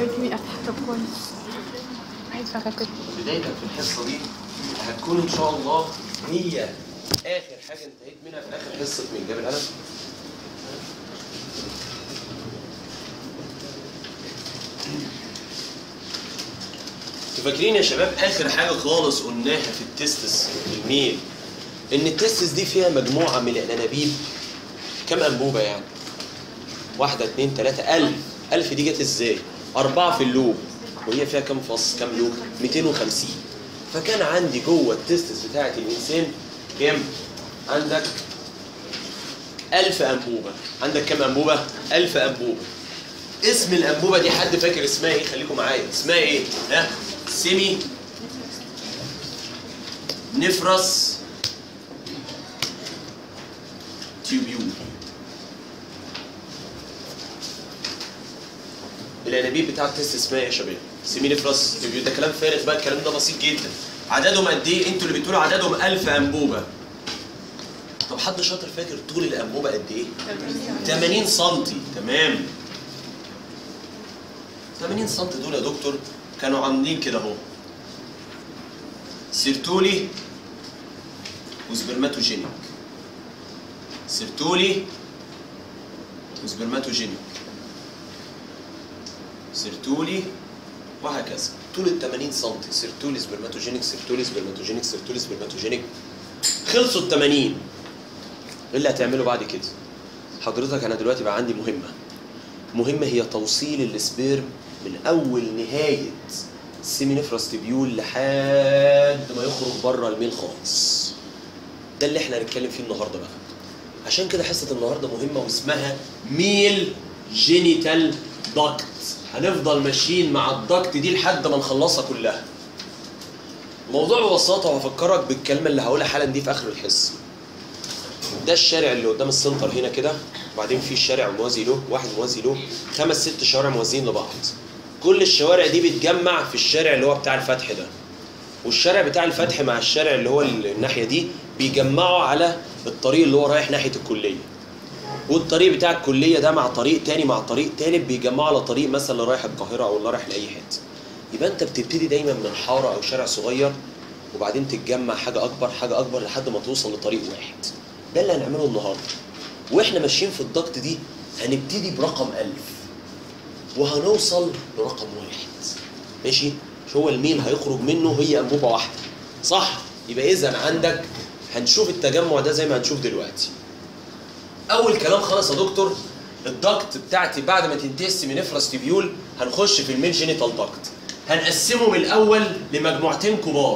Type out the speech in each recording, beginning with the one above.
تجيبي افتح طب كويس عايز فاكر كده بدايتك في الحصه دي هتكون ان شاء الله هي اخر حاجه انتهيت منها في اخر حصه من جاب القلم انتوا فاكرين يا شباب اخر حاجه خالص قلناها في التستس الميل ان التستس دي فيها مجموعه من الانابيب كم انبوبه يعني واحده اتنين تلاته الف الف دي جت ازاي اربعه في اللوب وهي فيها كم فص كم لوب 250 فكان عندي جوه التستس بتاعه الانسان كام عندك 1000 انبوبه عندك كم انبوبه 1000 انبوبه اسم الانبوبه دي حد فاكر اسمها ايه خليكم معايا اسمها ايه ها سيمي نفرس تيوبيول الانابيب بتاعت التست اسمها ايه يا شباب سيمي نفرس تيوبيول ده كلام فارغ بقى الكلام ده بسيط جدا عددهم قد ايه انتوا اللي بتقولوا عددهم 1000 انبوبه طب حد شاطر فاكر طول الانبوبه قد ايه 80 سم تمام 80 سم دول يا دكتور كانوا عاملين كده اهو سيرتولي وسبرماتوجينيك سيرتولي وسبرماتوجينيك سيرتولي وهكذا طول ال 80 سم سيرتولي سبرماتوجينيك سيرتولي سبرماتوجينيك سيرتولي سبرماتوجينيك خلصوا ال 80 ايه اللي هتعمله بعد كده؟ حضرتك انا دلوقتي بقى عندي مهمه مهمه هي توصيل السبيرم من اول نهايه السيمينيفراس تبيول لحد ما يخرج بره الميل خالص ده اللي احنا هنتكلم فيه النهارده بقى عشان كده حصه النهارده مهمه واسمها ميل جينيتال داكت هنفضل ماشيين مع الداكت دي لحد ما نخلصها كلها الموضوع ببساطه وهفكرك بالكلمه اللي هقولها حالا دي في اخر الحصه ده الشارع اللي قدام السنتر هنا كده وبعدين في الشارع موازي له واحد موازي له خمس ست شوارع موازيين لبعض كل الشوارع دي بتجمع في الشارع اللي هو بتاع الفتح ده والشارع بتاع الفتح مع الشارع اللي هو الناحيه دي بيجمعوا على الطريق اللي هو رايح ناحيه الكليه والطريق بتاع الكليه ده مع طريق تاني مع طريق تالت بيجمعوا على طريق مثلا اللي رايح القاهره او اللي رايح لاي حته يبقى انت بتبتدي دايما من حاره او شارع صغير وبعدين تتجمع حاجه اكبر حاجه اكبر لحد ما توصل لطريق واحد ده اللي هنعمله النهارده واحنا ماشيين في الضغط دي هنبتدي برقم ألف وهنوصل لرقم واحد ماشي مش هو الميل هيخرج منه هي انبوبه واحده صح يبقى اذا عندك هنشوف التجمع ده زي ما هنشوف دلوقتي اول كلام خالص يا دكتور الضغط بتاعتي بعد ما تنتهي السيمينيفراس تيبيول هنخش في الميل جينيتال ضغط هنقسمهم الاول لمجموعتين كبار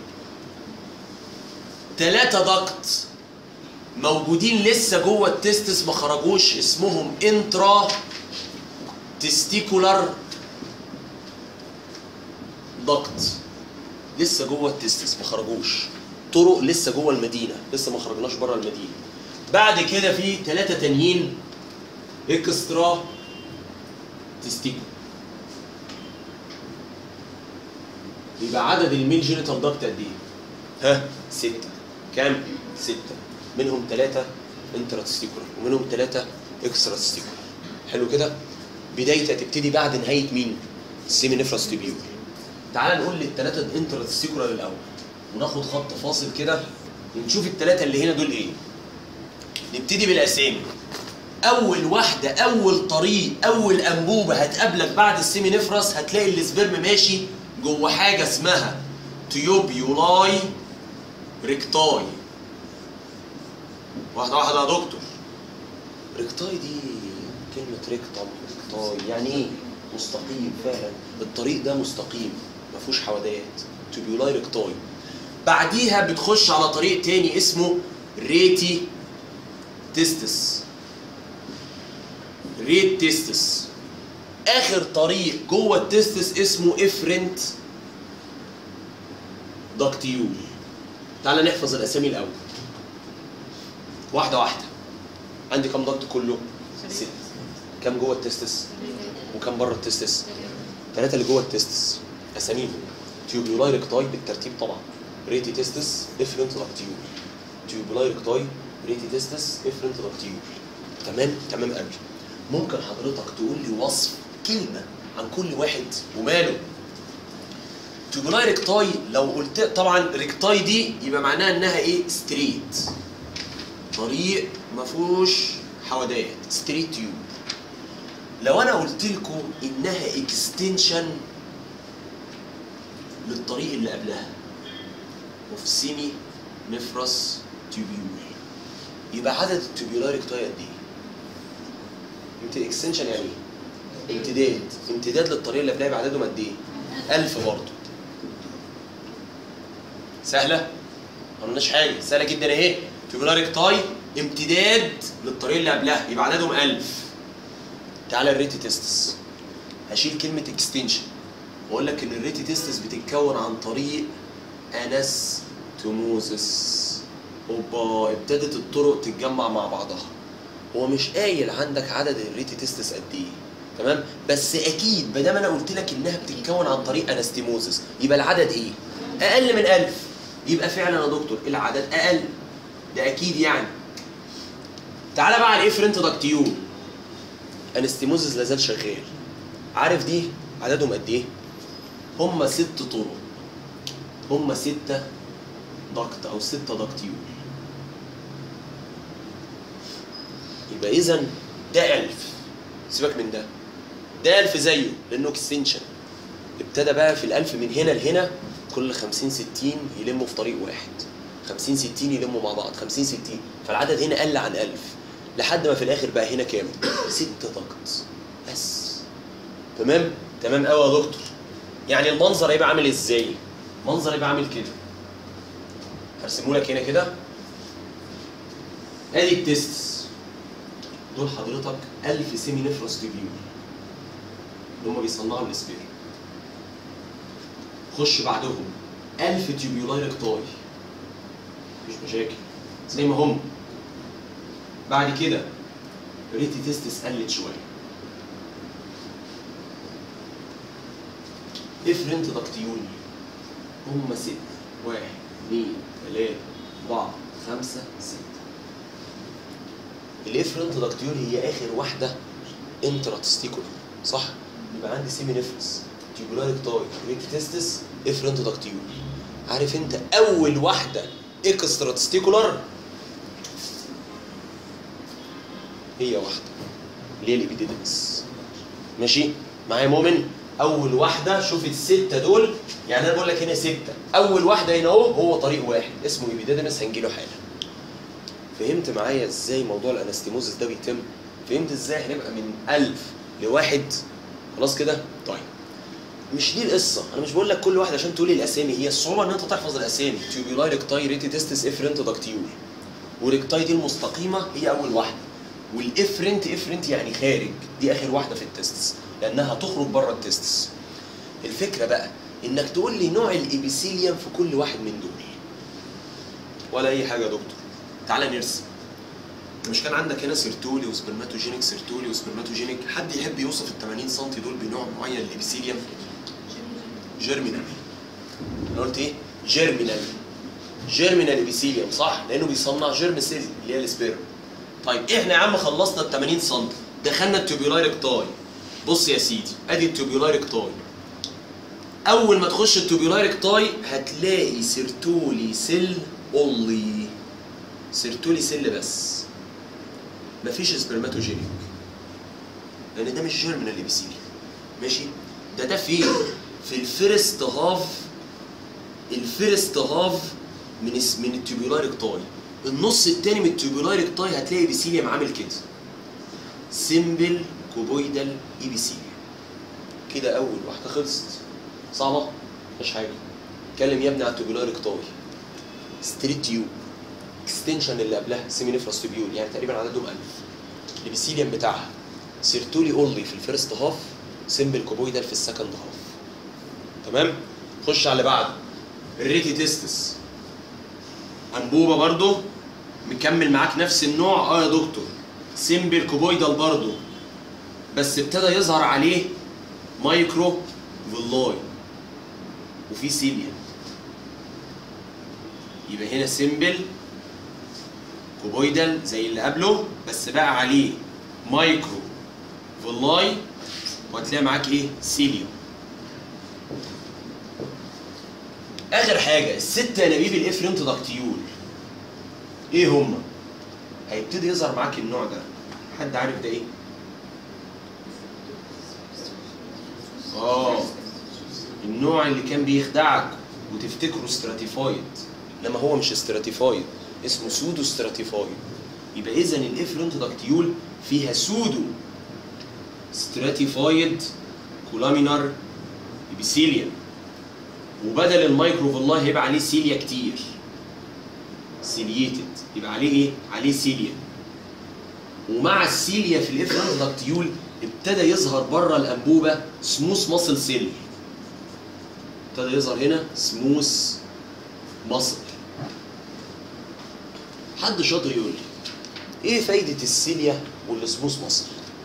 ثلاثة ضغط موجودين لسه جوه التستس ما خرجوش اسمهم انترا تستيكولار ضغط لسه جوه التستس ما خرجوش طرق لسه جوه المدينه لسه ما خرجناش بره المدينه بعد كده في ثلاثه تانيين اكسترا تستيكو يبقى عدد الميل جينيتال ضغط قد ايه؟ ها سته كام؟ سته منهم ثلاثة انترا تستيكولار ومنهم ثلاثة اكسترا تستيكولار حلو كده بدايتها تبتدي بعد نهاية مين السيمينيفراس تيبيول تعال نقول للثلاثة انترا تستيكولار الأول وناخد خط فاصل كده ونشوف الثلاثة اللي هنا دول ايه نبتدي بالأسامي أول واحدة أول طريق أول أنبوبة هتقابلك بعد السيمينيفراس هتلاقي السبرم ماشي جوه حاجة اسمها تيوبيولاي ريكتاي واحدة واحدة يا دكتور ريكتاي دي كلمة ريكتم ريكتاي يعني ايه؟ مستقيم فعلا الطريق ده مستقيم ما فيهوش حودات تيوبيولاي ريكتاي بعديها بتخش على طريق تاني اسمه ريتي تستس ريت تستس اخر طريق جوه التستس اسمه افرنت داكتيول تعال نحفظ الاسامي الاول واحدة واحدة عندي كم ضغط كله؟ ست كم جوه التستس؟ وكم بره التستس؟ ثلاثة اللي جوه التستس أساميهم تيوبيولاي ريكتاي بالترتيب طبعا ريتي تستس افرنت داكتيول تيوبيولاي ريكتاي ريتي تستس افرنت داكتيول تمام؟ تمام قوي ممكن حضرتك تقول لي وصف كلمة عن كل واحد وماله تيوبولاي ريكتاي لو قلت طبعا ريكتاي دي يبقى معناها انها ايه ستريت طريق ما فيهوش حودات ستريت تيوب لو انا قلت لكم انها اكستنشن للطريق اللي قبلها وفي سيمي نفرس تيوبيول يبقى عدد التيوبيولار ريكتاي قد ايه؟ انت اكستنشن يعني ايه؟ امتداد امتداد للطريق اللي قبلها يبقى عددهم قد ايه؟ 1000 برضه سهله؟ ما قلناش حاجه سهله جدا اهي تيوبيولار ريكتاي امتداد للطريق اللي قبلها يبقى عددهم 1000 تعالى الريتي تيستس هشيل كلمه اكستنشن واقول لك ان الريتي تيستس بتتكون عن طريق انستوموزس اوبا ابتدت الطرق تتجمع مع بعضها هو مش قايل عندك عدد الريتي تيستس قد ايه تمام بس اكيد ما دام انا قلت لك انها بتتكون عن طريق انستيموزس يبقى العدد ايه اقل من 1000 يبقى فعلا يا دكتور العدد اقل ده اكيد يعني تعالى بقى على الافرنت داكتيول انستيموزس لازال شغال عارف دي عددهم قد ايه هم ست طرق هم ستة ضغط او ستة ضغطيول يبقى اذا ده ألف سيبك من ده ده ألف زيه لأنه اكستنشن ابتدى بقى في الألف من هنا لهنا كل 50 60 يلموا في طريق واحد 50 60 يلموا مع بعض 50 60 فالعدد هنا قل عن 1000 لحد ما في الآخر بقى هنا كام؟ ست ضغط بس تمام؟ تمام قوي يا دكتور يعني المنظر هيبقى عامل ازاي؟ المنظر هيبقى عامل كده هرسمه لك هنا كده ادي التستس دول حضرتك 1000 سيمي نفرس تيبيول اللي هم بيصنعوا الاسبير خش بعدهم 1000 تيوبيولاي ريكتاي مفيش مشاكل زي ما هم بعد كده ريتي تستس قلت شويه افرنت دكتيول هم ست واحد اثنين ثلاثة أربعة خمسة ستة الافرنت دكتيول هي آخر واحدة انترا تستيكولار صح؟ يبقى عندي سيمي نفرس تيوبولار تاي ريتي تستس افرنت دكتيول عارف انت أول واحدة اكسترا تستيكولار هي واحدة اللي هي الابيديدمس ماشي؟ معايا مؤمن؟ اول واحده شوف السته دول يعني انا بقول لك هنا سته اول واحده هنا اهو هو طريق واحد اسمه ايبيديدمس هنجي له حالا فهمت معايا ازاي موضوع الانستيموزس ده بيتم فهمت ازاي هنبقى من ألف لواحد خلاص كده طيب مش دي القصه انا مش بقول لك كل واحد عشان تقولي الاسامي هي الصعوبه ان انت تحفظ الاسامي تيوبيولاي ريكتاي ريتي تستس افرنت داكتيول وريكتاي دي المستقيمه هي اول واحده والافرنت افرنت يعني خارج دي اخر واحده في التستس لانها تخرج بره التستس الفكره بقى انك تقول لي نوع الابيثيليوم في كل واحد من دول ولا اي حاجه يا دكتور تعالى نرسم مش كان عندك هنا سيرتولي وسبرماتوجينيك سيرتولي وسبرماتوجينيك حد يحب يوصف ال 80 سم دول بنوع معين الابيثيليوم جيرمينال انا قلت ايه جيرمينال جيرمينال ابيثيليوم صح لانه بيصنع جيرم سيل اللي هي السبيرم طيب احنا يا عم خلصنا ال 80 سم دخلنا التوبيولاي ريكتاي بص يا سيدي ادي التوبيولاي ريكتاي اول ما تخش التوبيولاي ريكتاي هتلاقي سيرتولي سيل اونلي سيرتولي سيل بس مفيش سبرماتوجينيك لان ده مش جيرمينال ابيثيليوم ماشي ده ده فين في الفيرست هاف الفيرست هاف من اس- من التوبيولاي ريكتاي النص التاني من التوبيولاي ريكتاي هتلاقي ابيثيليوم عامل كده سيمبل كوبويدال ايبيثيليوم كده اول واحده خلصت صعبه مش حاجه اتكلم يا ابني على التوبيولاي ريكتاي ستريت تيوب اكستنشن اللي قبلها سيمي نفرس تيبيول يعني تقريبا عددهم 1000 الابيثيليوم بتاعها سيرتولي اونلي في الفيرست هاف سيمبل كوبويدال في السكند هاف تمام خش على اللي بعده الريتي تيستس انبوبه برضو مكمل معاك نفس النوع اه يا دكتور سيمبل كوبويدال برضو بس ابتدى يظهر عليه مايكرو فيلاي وفي سيليا يبقى هنا سيمبل كوبويدال زي اللي قبله بس بقى عليه مايكرو فيلاي وهتلاقي معاك ايه سيليوم اخر حاجه الست انابيب الافرنت داكتيول ايه هما هيبتدي يظهر معاك النوع ده حد عارف ده ايه اه النوع اللي كان بيخدعك وتفتكره ستراتيفايد انما هو مش ستراتيفايد اسمه سودو ستراتيفايد يبقى اذا الافرنت داكتيول فيها سودو ستراتيفايد كولامينار ابيثيليوم وبدل المايكرو فيلاي هيبقى عليه سيليا كتير سيلييتد يبقى عليه ايه؟ عليه سيليا ومع السيليا في الافرنت داكتيول ابتدى يظهر بره الانبوبه سموث ماسل سيل ابتدى يظهر هنا سموث ماسل حد شاطر يقول لي ايه فايده السيليا والسموث ماسل؟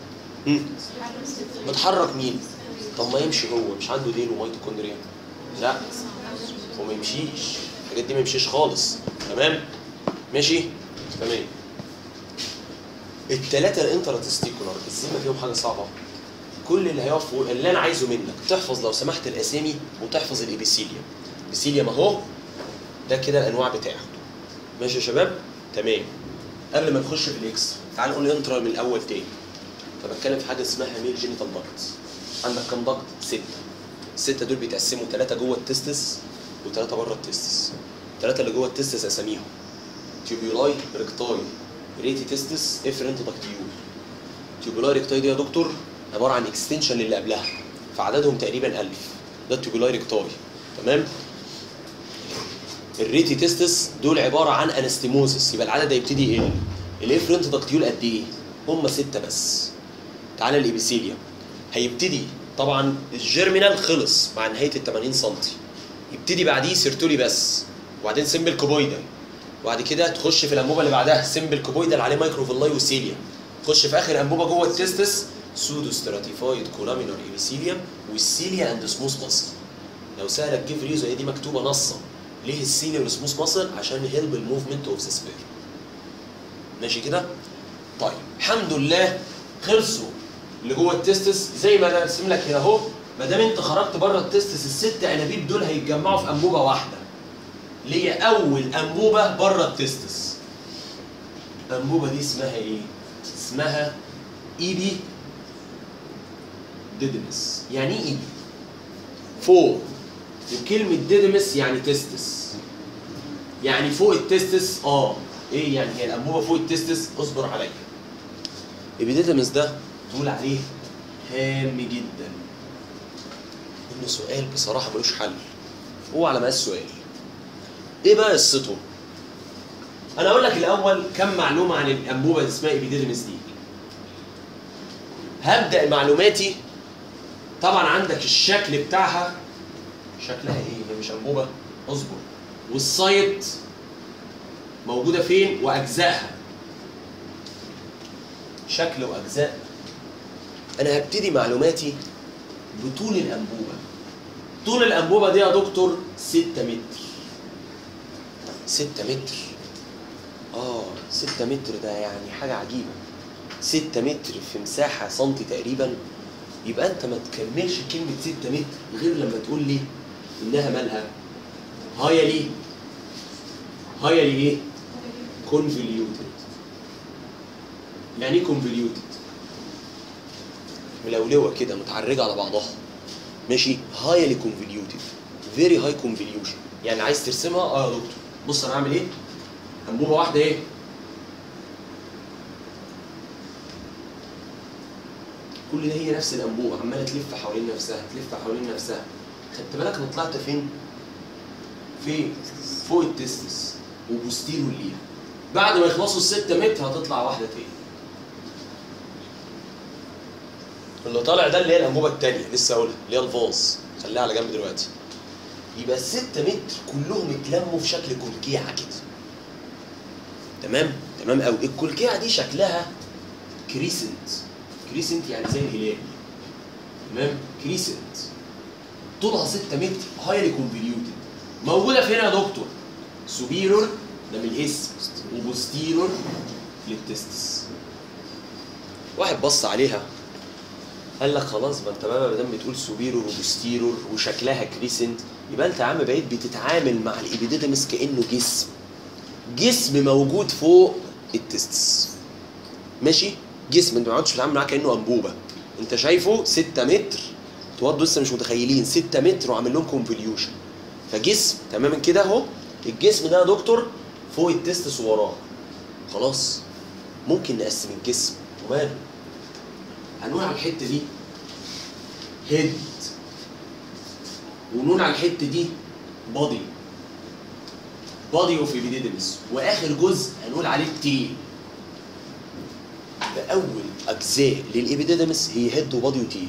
بتحرك مين؟ طب ما يمشي هو مش عنده ديل وميتوكوندريا لا وما يمشيش الحاجات دي ما يمشيش خالص تمام ماشي تمام التلاتة الانتراتستيكولار الزيمة فيهم حاجة صعبة كل اللي هيقف اللي انا عايزه منك تحفظ لو سمحت الاسامي وتحفظ الابيثيليوم الابيثيليوم اهو ده كده الانواع بتاعه ماشي يا شباب تمام قبل ما نخش في الاكس تعال نقول انترا من الاول تاني فبتكلم في حاجه اسمها ميل جينيتال داكت عندك كام داكت؟ سته السته دول بيتقسموا ثلاثه جوه التستس وثلاثه بره التستس الثلاثه اللي جوه التستس اساميهم تيوبيولاي ريكتاي ريتي تستس افرنت داكتيول تيوبيولاي ريكتاي دي يا دكتور عباره عن اكستنشن للي قبلها فعددهم تقريبا 1000 ده التيوبيولاي ريكتاي تمام الريتي تستس دول عباره عن انستيموزس يبقى العدد هيبتدي يقل الافرنت داكتيول قد ايه؟ هم سته بس تعالى الابيثيليوم هيبتدي طبعا الجيرمينال خلص مع نهايه ال 80 سم يبتدي بعديه سيرتولي بس وبعدين سيمبل كوبويدال وبعد كده تخش في الانبوبه اللي بعدها سيمبل كوبويدال عليه مايكروفيلاي وسيليا تخش في اخر انبوبه جوه التستس سودو ستراتيفايد كولامينار ايبيثيليوم والسيليا اند سموث ماسل لو سالك جيف ريزو هي دي مكتوبه نصا ليه السيليا والسموث ماسل عشان هيلب الموفمنت اوف ذا سبير ماشي كده طيب الحمد لله خلصوا اللي جوه التستس زي ما انا راسم لك هنا اهو ما دام انت خرجت بره التستس الست انابيب دول هيتجمعوا في انبوبه واحده اللي هي اول انبوبه بره التستس الانبوبه دي اسمها ايه اسمها ايبي ديدمس يعني ايه ايبي فوق وكلمه ديدمس يعني تستس يعني فوق التستس اه ايه يعني هي الانبوبه فوق التستس اصبر عليا الابيديدمس ده تقول عليه هام جدا انه سؤال بصراحه ملوش حل هو على مقاس سؤال ايه بقى قصته انا اقول لك الاول كم معلومه عن الانبوبه اللي اسمها ايبيديدمس دي هبدا معلوماتي طبعا عندك الشكل بتاعها شكلها ايه هي مش انبوبه اصبر والسايت موجوده فين واجزائها شكل واجزاء انا هبتدي معلوماتي بطول الانبوبه طول الانبوبه دي يا دكتور 6 متر 6 متر اه 6 متر ده يعني حاجه عجيبه 6 متر في مساحه سنتي تقريبا يبقى انت ما تكملش كلمه 6 متر غير لما تقول لي انها مالها هايلي هايلي ايه كونفوليوتد يعني ايه كونفوليوتد ملولوه كده متعرجه على بعضها ماشي هايلي كونفوليوتد فيري هاي كونفوليوشن يعني عايز ترسمها اه يا دكتور بص انا هعمل ايه انبوبه واحده ايه كل ده هي نفس الانبوبه عماله تلف حوالين نفسها تلف حوالين نفسها خدت بالك انا طلعت فين فين فوق التستس وبوستيرو ليها بعد ما يخلصوا الستة متر هتطلع واحده تاني اللي طالع ده اللي هي الانبوبه الثانيه لسه هقولها اللي هي الفاز خليها على جنب دلوقتي يبقى الستة متر كلهم اتلموا في شكل كلكيعه كده تمام تمام قوي الكلكيعه دي شكلها كريسنت كريسنت يعني زي الهلال تمام كريسنت طولها 6 متر هايلي كونفوليوتد موجوده فين يا دكتور سوبيرور ده من الاسم وبوستيرور للتستس واحد بص عليها قال لك خلاص ما انت بقى ما دام بتقول سوبيرور وبوستيرور وشكلها كريسنت يبقى انت يا عم بقيت بتتعامل مع الابيديدمس كانه جسم جسم موجود فوق التستس ماشي جسم انت ما عادش بتتعامل معاه كانه انبوبه انت شايفه 6 متر انتوا برضه لسه مش متخيلين 6 متر وعامل لهم كونفوليوشن فجسم تماما كده اهو الجسم ده يا دكتور فوق التستس ووراه خلاص ممكن نقسم الجسم وماله هنقول على الحته دي هيد ونقول على الحته دي بادي بادي اوف ايبيديدمس واخر جزء هنقول عليه التيل فاول اجزاء للابيديدمس هي هيد وبادي وتيل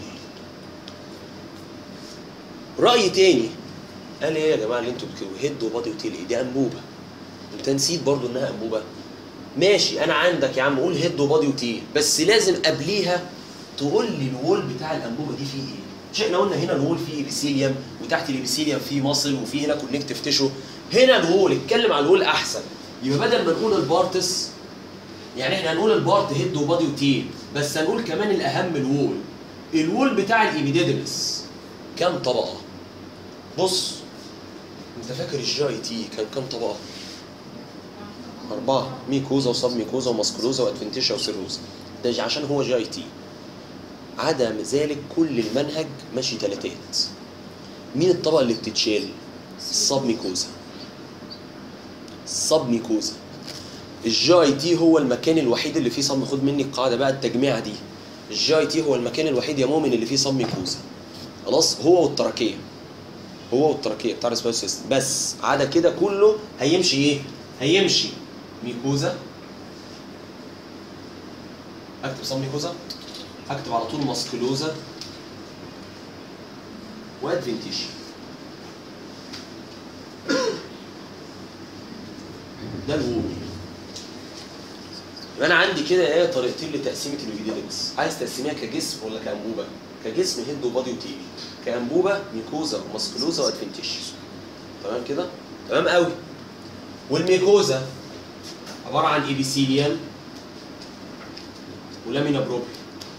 راي تاني قال ايه يا جماعه اللي انتوا بتقولوا هيد وبادي وتيل ايه دي انبوبه انت نسيت برضو انها انبوبه ماشي انا عندك يا عم قول هيد وبادي وتيل بس لازم قبليها تقول لي الوول بتاع الانبوبه دي فيه ايه مش احنا قلنا هنا الوول فيه ابيثيليوم وتحت الابيثيليوم فيه مصل وفيه هنا كونكتيف تيشو هنا الوول اتكلم على الوول احسن يبقى بدل ما نقول البارتس يعني احنا هنقول البارت هيد وبادي وتيل بس هنقول كمان الاهم الوول الوول بتاع الايبيديدمس كام طبقه بص انت فاكر الجي تي كان كام طبقه أربعة ميكوزا وسب ميكوزا وماسكولوزا وأدفنتيشا وسيروزا ده عشان هو جي تي عدا ذلك كل المنهج ماشي تلاتات مين الطبقة اللي بتتشال؟ السب ميكوزا السب ميكوزا الجي تي هو المكان الوحيد اللي فيه صم خد مني القاعدة بقى التجميعة دي الجي تي هو المكان الوحيد يا مؤمن اللي فيه صم ميكوزا خلاص هو والتراكية هو والتراكية بتاع الريسبيرس سيستم بس عدا كده كله هيمشي ايه؟ هيمشي ميكوزا اكتب صم ميكوزا هكتب على طول ماسكلوزا وادفنتيش ده الوول يبقى انا عندي كده ايه طريقتين لتقسيمه الابيديدمس عايز تقسميها كجسم ولا كانبوبه كجسم هيد وبادي وتيل كانبوبه ميكوزا وماسكلوزا وادفنتيش تمام كده تمام قوي والميكوزا عباره عن ايبيثيليال ولامينا بروبري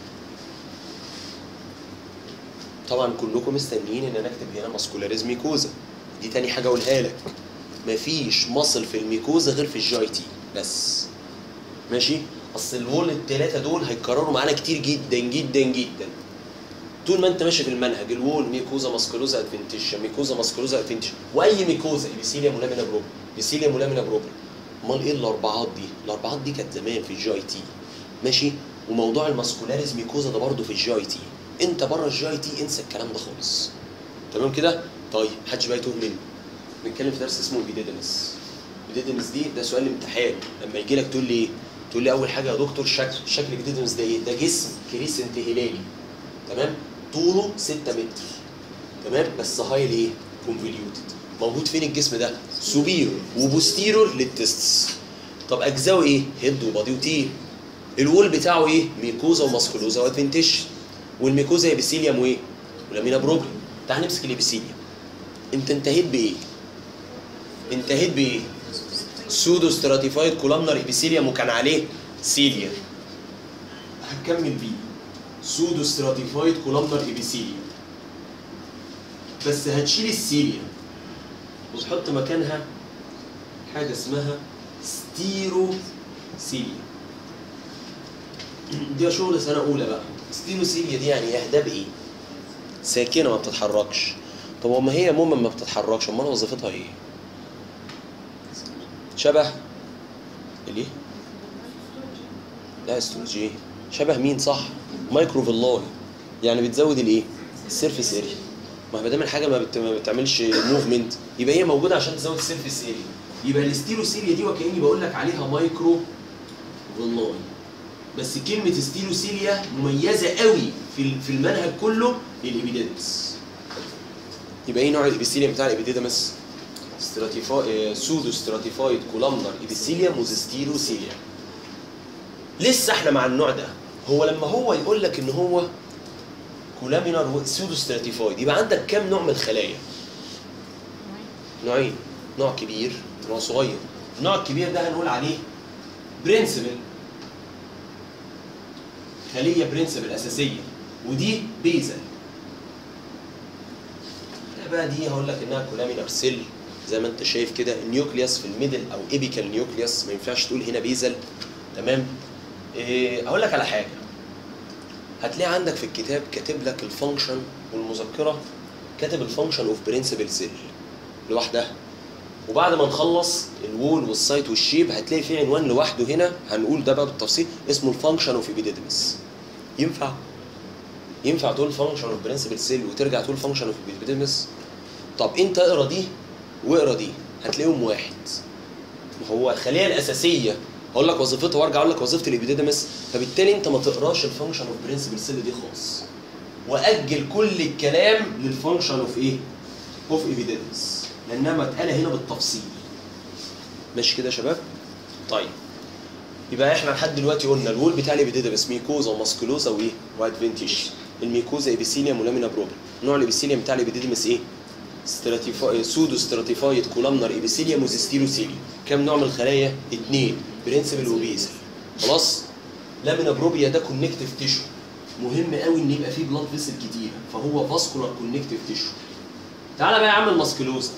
طبعا كلكم مستنيين ان انا اكتب هنا ماسكولاريز ميكوزا دي تاني حاجه اقولها لك مفيش مصل في الميكوزا غير في الجي تي بس ماشي اصل الوول الثلاثه دول هيتكرروا معانا كتير جدا جدا جدا طول ما انت ماشي في المنهج الوول ميكوزا ماسكولوزا ادفنتيشا ميكوزا ماسكولوزا ادفنتيشا واي ميكوزا ابيثيليوم ولامينا بروبري ابيثيليوم ولامينا بروبري امال ايه الاربعات دي الاربعات دي كانت زمان في الجي تي ماشي وموضوع الماسكولاريز ميكوزا ده برضه في الجي تي انت بره الجي تي انسى الكلام ده خالص تمام كده طيب محدش بقى يتوه مني بنتكلم في درس اسمه البيديدمس البيديدمس دي ده سؤال امتحان لما يجي لك تقول لي ايه تقول لي اول حاجه يا دكتور شكل شكل البيديدمس ده ايه ده جسم كريسنت هلالي تمام طوله 6 متر تمام بس هايل ايه كونفوليوتد موجود فين الجسم ده سوبيرور وبوستيرور للتستس طب اجزاؤه ايه هيد وبادي وتيل الوول بتاعه ايه ميكوزا وماسكولوزا وادفنتيش والميكوزا ابيثيليوم وايه ولامينا بروبري تعال نمسك الابيثيليوم انت انتهيت بايه انتهيت بايه سودو ستراتيفايد كولامنر ابيثيليوم وكان عليه سيليا هنكمل بيه سودو ستراتيفايد كولامنر ابيثيليوم بس هتشيل السيليا وتحط مكانها حاجه اسمها ستيرو سيليا دي شغل سنه اولى بقى ستيرو سيليا دي يعني اهداب ايه ساكنه ما بتتحركش طب وما هي عموما ما بتتحركش امال وظيفتها ايه شبه الايه لا استروجي شبه مين صح مايكرو فيلاي يعني بتزود الايه السيرفيس اريا ما ما دام الحاجه ما, بت... ما بتعملش موفمنت يبقى هي موجوده عشان تزود السيرفيس اريا يبقى الاستيروسيليا دي وكاني بقول لك عليها مايكرو فيلاي بس كلمه ستيروسيليا مميزه قوي في في المنهج كله للابيديدمس يبقى ايه نوع الابيثيليوم بتاع الابيديدمس ستراتيفاي سودو ستراتيفايد كولامنر ابيثيليوم وزستيروسيليا لسه احنا مع النوع ده هو لما هو يقول لك ان هو كولامينر سودو ستراتيفايد يبقى عندك كام نوع من الخلايا نوعين نوع كبير ونوع صغير النوع الكبير ده هنقول عليه برنسبل خليه برنسبل اساسيه ودي بيزل بقى دي هقول لك انها كولامينار سيل زي ما انت شايف كده النيوكليوس في الميدل او ايبيكال نيوكليوس ما ينفعش تقول هنا بيزل تمام إيه اقول لك على حاجه هتلاقي عندك في الكتاب كاتب لك الفانكشن والمذكره كاتب الفانكشن اوف برنسبل سيل لوحدها وبعد ما نخلص الوول والسايت والشيب هتلاقي في عنوان لوحده هنا هنقول ده بقى بالتفصيل اسمه الفانكشن اوف ايبيديدمس ينفع ينفع تقول فانكشن اوف برنسبل سيل وترجع تقول فانكشن اوف ايبيديدمس طب انت اقرا دي واقرا دي هتلاقيهم واحد ما هو الخليه الاساسيه هقول لك وظيفتها وارجع اقول لك وظيفه الابيديدمس فبالتالي انت ما تقراش الفانكشن اوف برنسبل سيل دي خالص واجل كل الكلام للفانكشن اوف ايه؟ اوف ايفيدنس لانها متقاله هنا بالتفصيل ماشي كده يا شباب؟ طيب يبقى احنا لحد دلوقتي قلنا الوول بتاع الابيديدمس ميكوزا وماسكولوزا وايه؟ وادفنتيش الميكوزا ابيثيليوم ولامينا بروبر نوع الابيثيليوم بتاع الابيديدمس ايه؟ ستراتيفاي سودو ستراتيفايد كولامنر ابيثيليوم وزيستيروسيليوم كام نوع من الخلايا؟ اثنين برنسبل وبيزل خلاص؟ لامينا بروبيا ده كونكتيف تيشو مهم قوي ان يبقى فيه بلاد فيسل كتير فهو فاسكولار كونكتيف تيشو تعالى بقى يا عم الماسكلوزا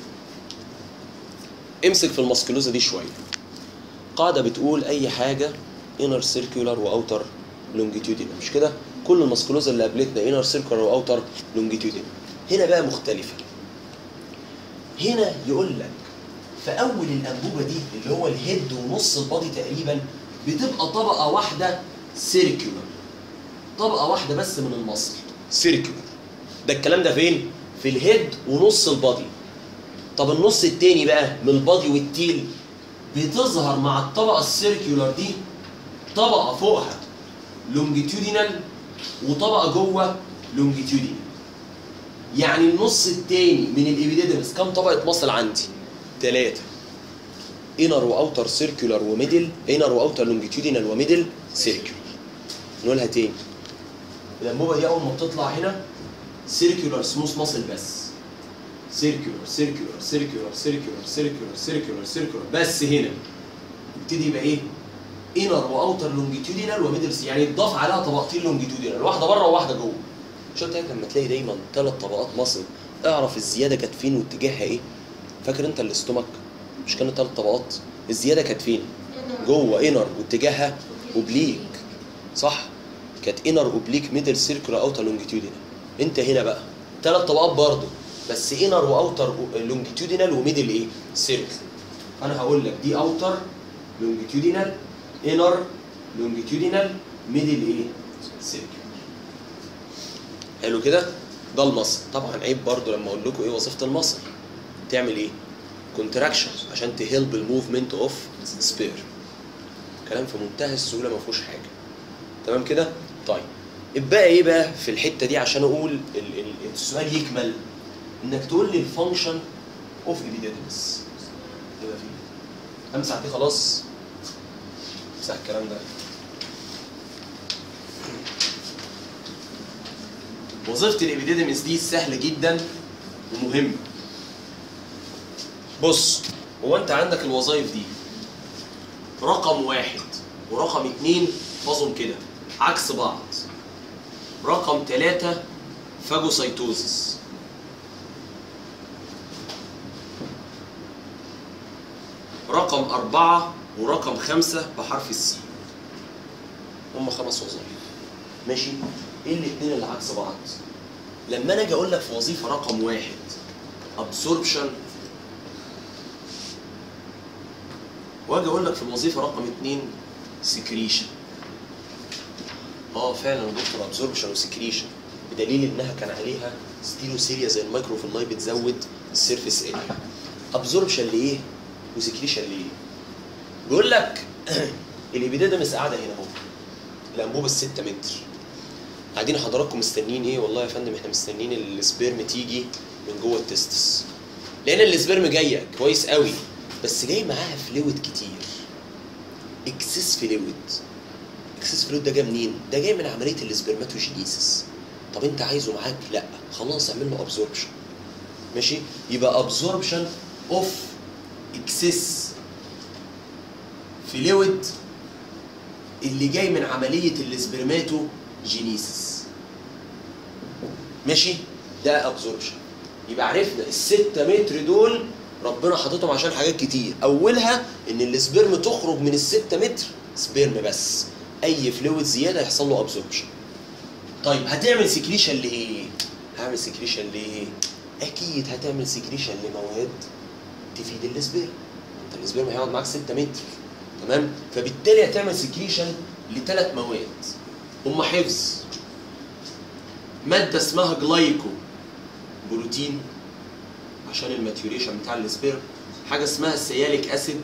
امسك في الماسكلوزا دي شويه قاعده بتقول اي حاجه انر سيركيولار واوتر لونجيتيودينال مش كده كل الماسكلوزا اللي قابلتنا انر سيركيولار واوتر لونجيتيودينال هنا بقى مختلفه هنا يقول لك في اول الانبوبه دي اللي هو الهيد ونص البادي تقريبا بتبقى طبقه واحده سيركيولار طبقه واحده بس من المصل سيركيولار ده الكلام ده فين في الهيد ونص البادي طب النص التاني بقى من البادي والتيل بتظهر مع الطبقه السيركيولار دي طبقه فوقها لونجيتيودينال وطبقه جوه لونجيتيودينال يعني النص التاني من الابيديدمس كام طبقه مصل عندي ثلاثه انر واوتر سيركيولار وميدل انر واوتر لونجيتيودينال وميدل سيركيولار نقولها تاني الانبوبه دي اول ما بتطلع هنا سيركيولار سموث ماسل بس سيركيولار سيركيولار سيركيولار سيركيولار سيركيولار سيركيولار سيركيولار بس هنا يبتدي يبقى ايه؟ انر واوتر لونجيتيودينال وميدل يعني اتضاف عليها طبقتين لونجيتيودينال واحده بره وواحده جوه مش قلت لك لما تلاقي دايما ثلاث طبقات مصل اعرف الزياده كانت فين واتجاهها ايه؟ فاكر انت الاستومك مش كانوا ثلاث طبقات؟ الزياده كانت فين؟ جوه انر واتجاهها اوبليك صح؟ كانت انر اوبليك ميدل سيركولار اوتر لونجيتيودينال انت هنا بقى ثلاث طبقات برضه بس انر واوتر لونجيتيودينال وميدل ايه؟ سيركل انا هقول لك دي اوتر لونجيتيودينال انر لونجيتيودينال ميدل ايه؟ سيركل حلو كده؟ ده المصل طبعا عيب برضه لما اقول لكم ايه وظيفه المصل تعمل ايه؟ كونتراكشن عشان تهيلب الموفمنت اوف سبير كلام في منتهى السهوله ما فيهوش حاجه تمام كده؟ طيب اتبقى ايه بقى في الحته دي عشان اقول ال- ال- السؤال يكمل انك تقول لي الفانكشن اوف ايبيديدمس يبقى فيه امسح دي خلاص امسح الكلام ده وظيفه الابيديدمس دي سهله جدا ومهمه بص هو انت عندك الوظائف دي رقم واحد ورقم اتنين فاظهم كده عكس بعض رقم ثلاثة فاجوسيتوزس رقم أربعة ورقم خمسة بحرف السي هم خمس وظائف ماشي ايه الاتنين اللي عكس بعض لما انا اجي اقول لك في وظيفة رقم واحد absorption واجي اقول لك في الوظيفة رقم اتنين secretion اه فعلا يا دكتور ابزوربشن وسكريشن بدليل انها كان عليها ستيروسيريا زي الميكروفيلاي بتزود السيرفيس اريا ابزوربشن لايه وسكريشن لايه بيقول لك الابيديدمس قاعده هنا اهو الانبوبه الستة متر قاعدين حضراتكم مستنيين ايه والله يا فندم احنا مستنيين السبيرم تيجي من جوه التستس لان السبيرم جايه كويس قوي بس جاي معاها فلويد كتير اكسس فلويد اكسس فلويد ده جاي منين؟ ده جاي من عمليه الاسبرماتوجينيسيس طب انت عايزه معاك؟ لا خلاص اعمل له ابزوربشن ماشي؟ يبقى ابزوربشن اوف اكسس فلويد اللي جاي من عمليه الاسبرماتوجينيسيس ماشي ده ابزوربشن يبقى عرفنا الستة متر دول ربنا حاططهم عشان حاجات كتير اولها ان السبرم تخرج من الستة متر سبرم بس اي فلويد زياده يحصل له ابزوربشن طيب هتعمل سكريشن لايه هعمل سكريشن لايه اكيد هتعمل سكريشن لمواد تفيد السبرم انت السبرم هيقعد معاك 6 متر تمام فبالتالي هتعمل سكريشن لثلاث مواد هم حفظ ماده اسمها جلايكو بروتين عشان الماتيوريشن بتاع السبرم حاجه اسمها سياليك اسيد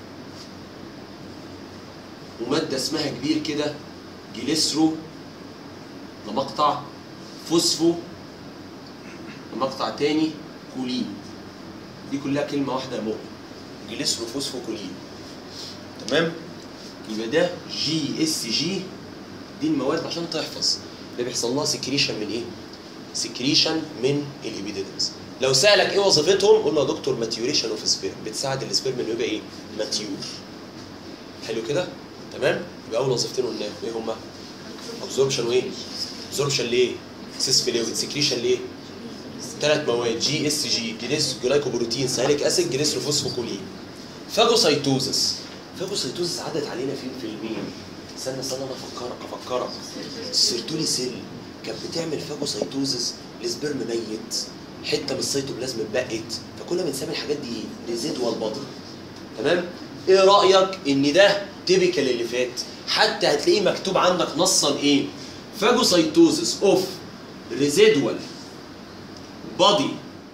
وماده اسمها كبير كده جليسرو ده مقطع فوسفو ده مقطع تاني كولين دي كلها كلمه واحده يا مؤمن جليسرو فوسفو كولين تمام يبقى ده جي اس جي دي المواد عشان تحفظ ده بيحصل لها سكريشن من ايه؟ سكريشن من الابيديدمز لو سالك ايه وظيفتهم قول له يا دكتور ماتيوريشن اوف سبيرم بتساعد السبيرم انه يبقى ايه؟ ماتيور حلو كده؟ تمام؟ يبقى اول وظيفتين قلناهم ايه هما؟ ابزوربشن وايه؟ ابزوربشن ليه؟ سيس فلويد سكريشن ليه؟ ثلاث مواد جي اس جي جليس جلايكوبروتين سايليك اسيد جليسروفوسفوكولين فاجوسايتوزس فاجوسايتوزس عدت علينا فين في المين استنى استنى انا افكرك افكرك السيرتولي سيل كانت بتعمل فاجوسايتوزس لسبرم ميت حته من السيتوبلازم اتبقت فكنا بنسمي الحاجات دي ريزيدوال بادي تمام ايه رايك ان ده تيبيكال اللي فات حتى هتلاقيه مكتوب عندك نصا ايه فاجوسايتوزس اوف ريزيدوال بادي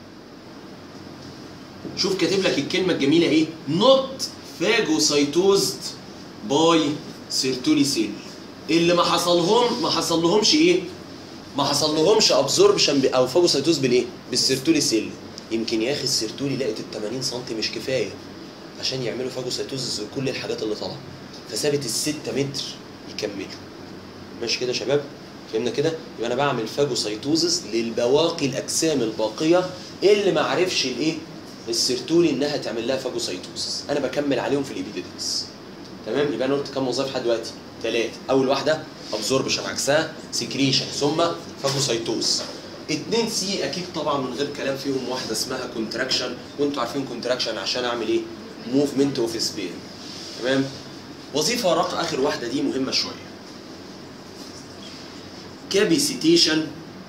شوف كاتب لك الكلمه الجميله ايه نوت فاجوسايتوزد باي سيرتولي سيل اللي ما حصلهم ما حصل لهمش ايه ما حصل لهمش ابزوربشن او فاجوسايتوز بالايه بالسيرتولي سيل يمكن يا اخي السيرتولي لقت ال 80 سم مش كفايه عشان يعملوا فاجوسايتوز كل الحاجات اللي طالعه فسابت ال 6 متر يكملوا ماشي كده يا شباب فهمنا كده يبقى انا بعمل فاجوسايتوزس للبواقي الاجسام الباقيه اللي ما عرفش الايه السيرتولي انها تعمل لها فاجوسايتوزس انا بكمل عليهم في الابيديدمس تمام يبقى انا قلت كام وظيفه لحد دلوقتي ثلاثه اول واحده ابزوربشن عكسها سكريشن ثم فاجوسايتوز اتنين سي اكيد طبعا من غير كلام فيهم واحده اسمها كونتراكشن وانتوا عارفين كونتراكشن عشان اعمل ايه موفمنت اوف سبين تمام وظيفه رقم اخر واحده دي مهمه شويه كابيسيتيشن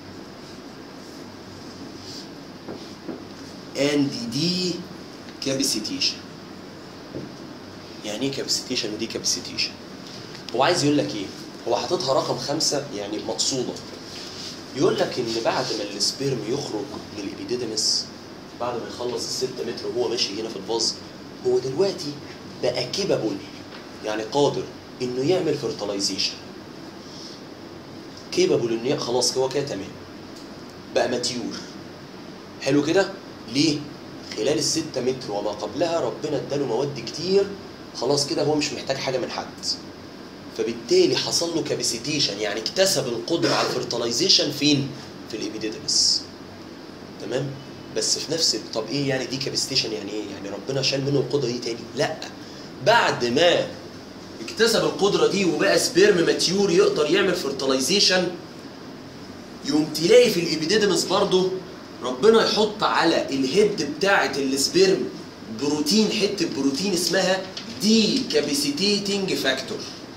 and دي كابيسيتيشن يعني ايه كابيسيتيشن ودي كابيسيتيشن هو عايز يقول لك ايه هو حاططها رقم خمسة يعني مقصودة يقول لك ان بعد ما السبيرم يخرج من الابيديدمس بعد ما يخلص الستة متر وهو ماشي هنا في الفاز هو دلوقتي بقى كيبابل يعني قادر انه يعمل فيرتلايزيشن كيبابل انه خلاص هو كده تمام بقى ماتيور حلو كده ليه خلال الستة متر وما قبلها ربنا اداله مواد كتير خلاص كده هو مش محتاج حاجه من حد فبالتالي حصل له كاباسيتيشن يعني اكتسب القدره على الفيرتلايزيشن فين في الابيديدمس تمام بس في نفس طب ايه يعني دي كاباسيتيشن يعني ايه يعني ربنا شال منه القدره دي تاني لا بعد ما اكتسب القدره دي وبقى سبيرم ماتيور يقدر يعمل فيرتلايزيشن يقوم تلاقي في الابيديدمس برضه ربنا يحط على الهيد بتاعه السبيرم بروتين حته بروتين اسمها دي كاباسيتيتنج فاكتور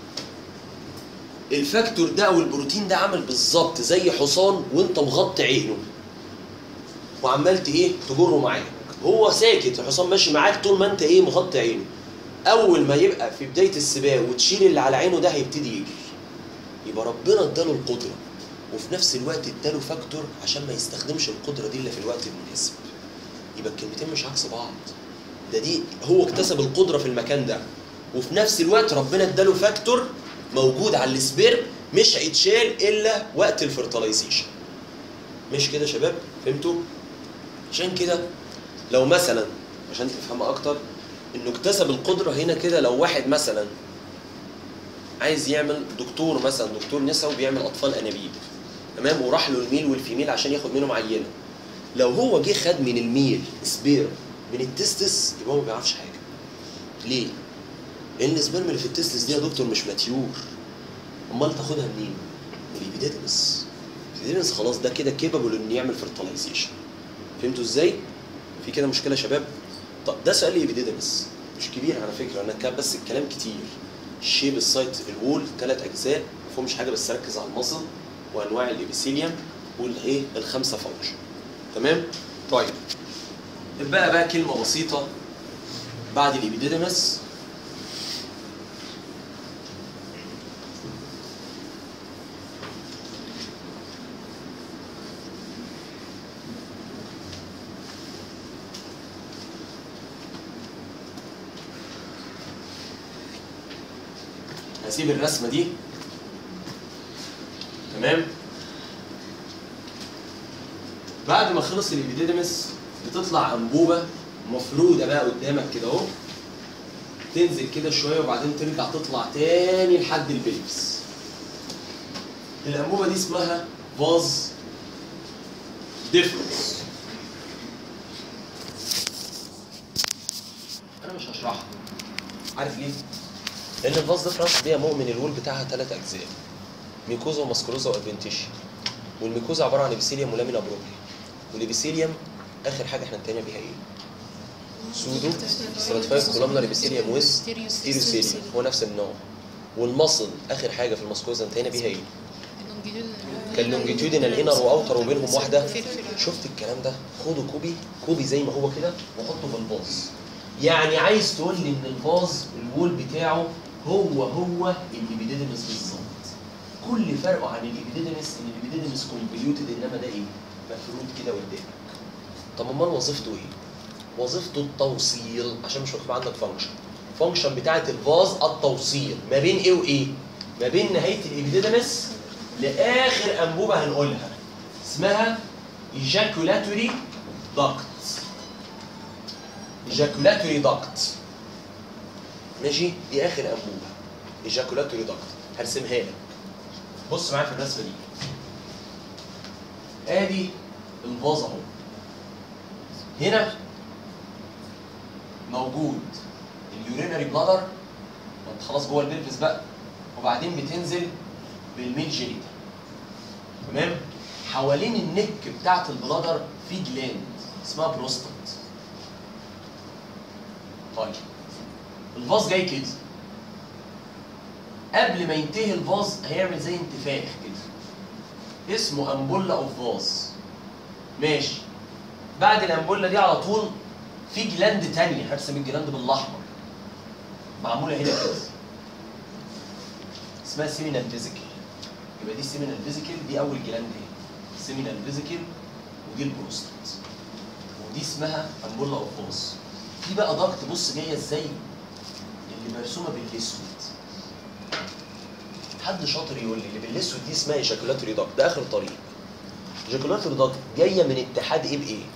الفاكتور ده او البروتين ده عامل بالظبط زي حصان وانت مغطي عينه وعملت ايه تجره معاك هو ساكت الحصان ماشي معاك طول ما انت ايه مغطي عينه اول ما يبقى في بدايه السباق وتشيل اللي على عينه ده هيبتدي يجري يبقى ربنا اداله القدره وفي نفس الوقت اداله فاكتور عشان ما يستخدمش القدره دي الا في الوقت المناسب يبقى الكلمتين مش عكس بعض ده دي هو اكتسب القدره في المكان ده وفي نفس الوقت ربنا اداله فاكتور موجود على السبيرم مش هيتشال الا وقت الفرتلايزيشن مش كده يا شباب فهمتوا عشان كده لو مثلا عشان تفهموا اكتر انه اكتسب القدره هنا كده لو واحد مثلا عايز يعمل دكتور مثلا دكتور نسا وبيعمل اطفال انابيب تمام وراح له الميل والفيميل عشان ياخد منهم عينه لو هو جه خد من الميل سبيرم من التستس يبقى هو ما بيعرفش حاجه ليه؟ لان السبرم اللي في التستس دي يا دكتور مش ماتيور امال تاخدها منين؟ من الابيديدمس الابيديدمس خلاص ده كده كيبل انه يعمل فيرتلايزيشن فهمتوا ازاي في كده مشكله يا شباب طب ده سؤال الابيديدمس مش كبير على فكره انا كان بس الكلام كتير الشيب السايت الوول ثلاث اجزاء ما فيهمش حاجه بس ركز على المصل وانواع الابيثيليوم والايه الخمسه فانكشن تمام طيب بقى بقى كلمه بسيطه بعد الابيديدمس هسيب الرسمه دي تمام بعد ما خلص الابيديدمس بتطلع انبوبه مفروده بقى قدامك كده اهو تنزل كده شويه وبعدين ترجع تطلع تاني لحد البلفس الانبوبه دي اسمها فاز ديفرنس انا مش هشرحها عارف ليه؟ لان الفاز ديفرنس دي مؤمن الوول بتاعها ثلاث اجزاء ميكوزا وماسكروزا وادفنتيشيا والميكوزا عباره عن ابيثيليوم ولامينا بروبلي والابيثيليوم اخر حاجه احنا انتهينا بيها ايه؟ سودو ستراتيفايد كولومنار ابيثيليوم ويز ستيريوسيليوم هو نفس النوع والمصل اخر حاجه في الماسكوزا انتهينا بيها ايه؟ كان لونجيتيودينال انر واوتر وبينهم واحده شفت الكلام ده خده كوبي كوبي زي ما هو كده وحطه في الفاز يعني عايز تقول لي ان الفاز الوول بتاعه هو هو الابيديدمس بالظبط كل فرقه عن الابيديدمس ان الابيديدمس كونفوليوتد انما ده ايه مفرود كده قدامك طب امال وظيفته ايه وظيفته التوصيل عشان مش مكتوب عندك فانكشن فانكشن بتاعه الفاز التوصيل ما بين ايه وايه ما بين نهايه الابيديدمس لاخر انبوبه هنقولها اسمها ejaculatory duct ejaculatory duct ماشي دي اخر انبوبه ejaculatory duct هرسمها لك بص معايا في الرسمه دي ادي الفاز اهو هنا موجود اليورينري بلادر انت خلاص جوه البلفس بقى وبعدين بتنزل بالميل جينيتال تمام حوالين النك بتاعت البلادر في جلاند اسمها بروستات طيب الفاز جاي كده قبل ما ينتهي الفاز هيعمل زي انتفاخ كده اسمه امبولا اوف فاز ماشي بعد الامبولا دي على طول في جلاند تانية هرسم الجلاند بالاحمر معموله هنا كده اسمها سيمينال فيزيكال يبقى دي سيمينال فيزيكال دي اول جلاند اهي سيمينال فيزيكال ودي البروستات ودي اسمها امبولا اوف فاز في بقى ضغط بص جايه ازاي اللي مرسومه بالاسود حد شاطر يقول لي اللي بالاسود دي اسمها ايجاكولاتوري داكت ده اخر طريق ايجاكولاتوري داكت جايه من اتحاد ايه بايه؟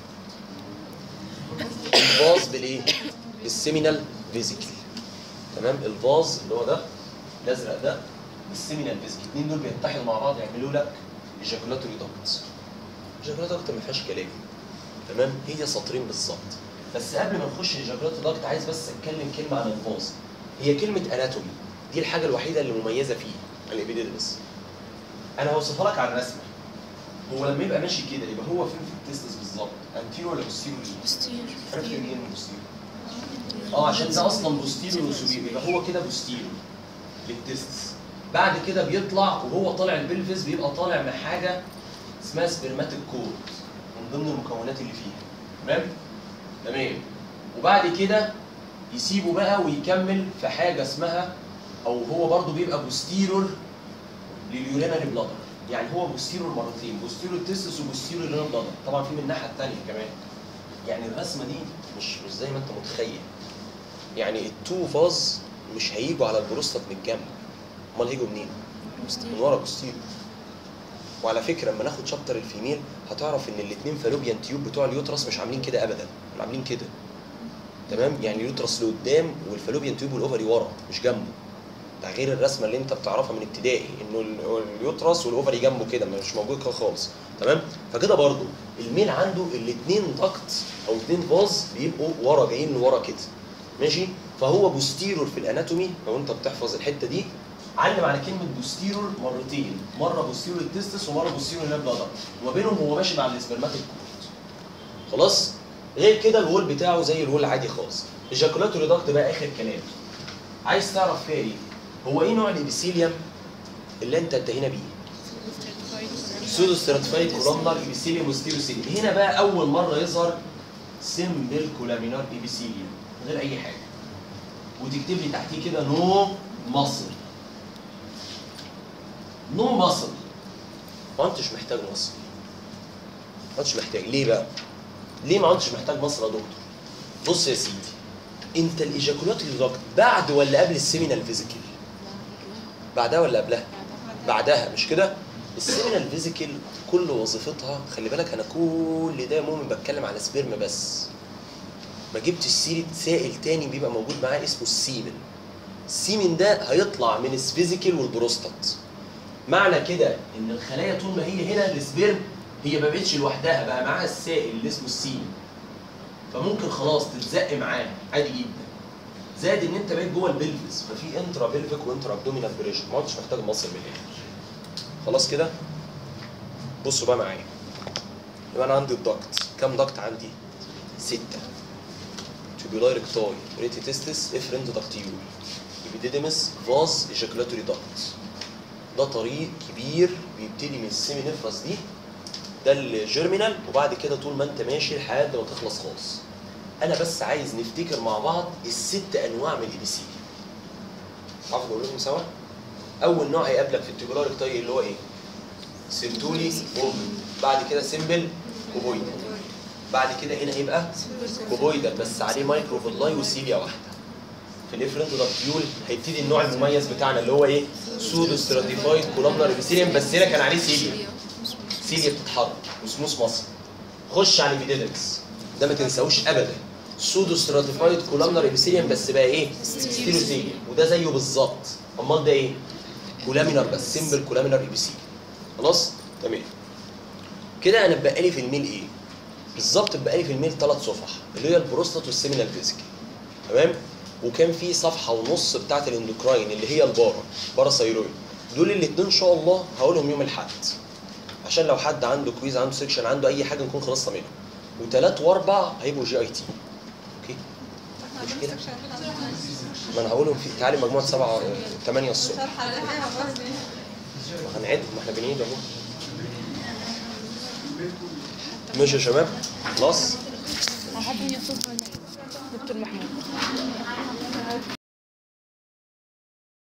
الفاز بالايه؟ بالسيمينال فيزيكال تمام الفاز اللي هو ده الازرق ده بالسيمينال فيزيكال الاثنين دول بيتحدوا مع بعض يعملوا لك ايجاكولاتوري داكت ايجاكولاتوري داكت ما فيهاش كلام تمام هي سطرين بالظبط بس قبل ما نخش الايجاكولاتوري داكت عايز بس اتكلم كلمه عن الفاز هي كلمه اناتومي دي الحاجه الوحيده اللي مميزه فيه الابيديدمس انا هوصفها لك على الرسمه هو لما يبقى ماشي كده يبقى هو فين في التستس بالظبط انتيرو ولا بوستيرو عرفت منين بوستيرو اه عشان ده اصلا بوستيرو وسوبيرو يبقى هو كده بوستيرو للتستس بعد كده بيطلع وهو طالع البلفس بيبقى طالع من حاجه اسمها سبرماتيك كود من ضمن المكونات اللي فيها تمام تمام وبعد كده يسيبه بقى ويكمل في حاجه اسمها او هو برضه بيبقى بوستيرور لليورينري بلادر يعني هو بوستيرور مرتين بوستيرور تيستس وبوستيرور لليورينري بلادر طبعا في من الناحيه الثانيه كمان يعني الرسمه دي مش مش زي ما انت متخيل يعني التو فاز مش هيجوا على البروستات من الجنب امال هيجوا منين؟ من ورا بوستيرور وعلى فكره لما ناخد شابتر الفيميل هتعرف ان الاثنين فالوبيان تيوب بتوع اليوترس مش عاملين كده ابدا دول عاملين كده تمام يعني اليوترس لقدام والفالوبيان تيوب والاوفري ورا مش جنبه ده غير الرسمه اللي انت بتعرفها من ابتدائي انه ال- اليوترس والاوفري جنبه كده مش موجود كده خالص تمام فكده برضو الميل عنده الاثنين ضغط او اثنين فاز بيبقوا ورا جايين لورا كده ماشي فهو بوستيرور في الاناتومي لو انت بتحفظ الحته دي علم على كلمه بوستيرور مرتين مره بوستيرور التستس ومره بوستيرور الناب بلادر وما بينهم هو ماشي مع الاسبرماتيك كورد خلاص غير كده الهول بتاعه زي الهول عادي خالص الجاكولاتوري داكت بقى اخر كلام عايز تعرف فيها ايه هو ايه نوع الابيثيليوم اللي انت انتهينا بيه سودو ستراتيفايد كولومنار ايبيثيليوم وستيروسيليوم هنا بقى اول مره يظهر سيمبل كولامينار ايبيثيليوم من غير اي حاجه وتكتب لي تحتيه كده نو مصل نو مصل ما انتش محتاج مصل ما انتش محتاج ليه بقى ليه ما انتش محتاج مصل يا دكتور بص يا سيدي انت الايجاكولات اللي بعد ولا قبل السيمينال فيزيكال بعدها ولا قبلها بعدها مش كده السيمينال فيزيكال كل وظيفتها خلي بالك انا كل ده مؤمن بتكلم على سبيرم بس ما جبتش سيره سائل تاني بيبقى موجود معاه اسمه السيمن السيمن ده هيطلع من الفيزيكال والبروستات معنى كده ان الخلايا طول ما هي هنا السبيرم هي ما بقتش لوحدها بقى معاها السائل اللي اسمه السيمن فممكن خلاص تتزق معاه عادي جدا زائد ان انت بقيت جوه البلفس ففي انترا بلفيك وانترا ابدومينال بريشر ما عدتش محتاج مصل من الاخر خلاص كده بصوا بقى معايا يبقى انا عندي الضغط كام ضغط عندي؟ ستة تubuli recti ريتي تستس افرنت دكتيول ايبيديديمس فاز ايجاكولاتوري داكت ده طريق كبير بيبتدي من السيمي نفرس دي ده الجيرمينال وبعد كده طول ما انت ماشي لحد ما تخلص خالص انا بس عايز نفتكر مع بعض الست انواع من الاي بي سي عارف نقول لهم سوا اول نوع هيقابلك في التيبولار ريكتاي اللي هو ايه سيرتولي موفمنت بعد كده سيمبل كوبويد بعد كده هنا هيبقى كوبويدال بس عليه مايكرو فيلاي وسيليا واحده في الافرنت داكتيول هيبتدي النوع المميز بتاعنا اللي هو ايه سودو ستراتيفايد كولومنار ابيثيليوم بس هنا كان عليه سيليا سيليا بتتحرك وسموث مصر خش على الايبيديدكس ده ما تنساهوش ابدا سودو ستراتيفايد كولومنار ابيثيليوم بس بقى ايه ستيروسيليا وده زيه بالظبط امال ده ايه كولامينار بس سيمبل كولامينار ابيثيليوم خلاص تمام كده انا اتبقى لي في الميل ايه بالظبط اتبقى لي في الميل ثلاث صفح اللي هي البروستات والسيمينال فيزيكال تمام وكان في صفحه ونص بتاعه الاندوكراين اللي هي البارا باراثايرويد دول الاثنين ان شاء الله هقولهم يوم الاحد عشان لو حد عنده كويز عنده سيكشن عنده اي حاجه نكون خلصنا منها وثلاث واربع هيبقوا جي اي تي اوكي مشكله ما انا هقولهم في تعالي مجموعه سبعه ثمانيه الصبح هنعد ما احنا بنعيد اهو ماشي يا شباب خلاص هحب يوسف دكتور محمود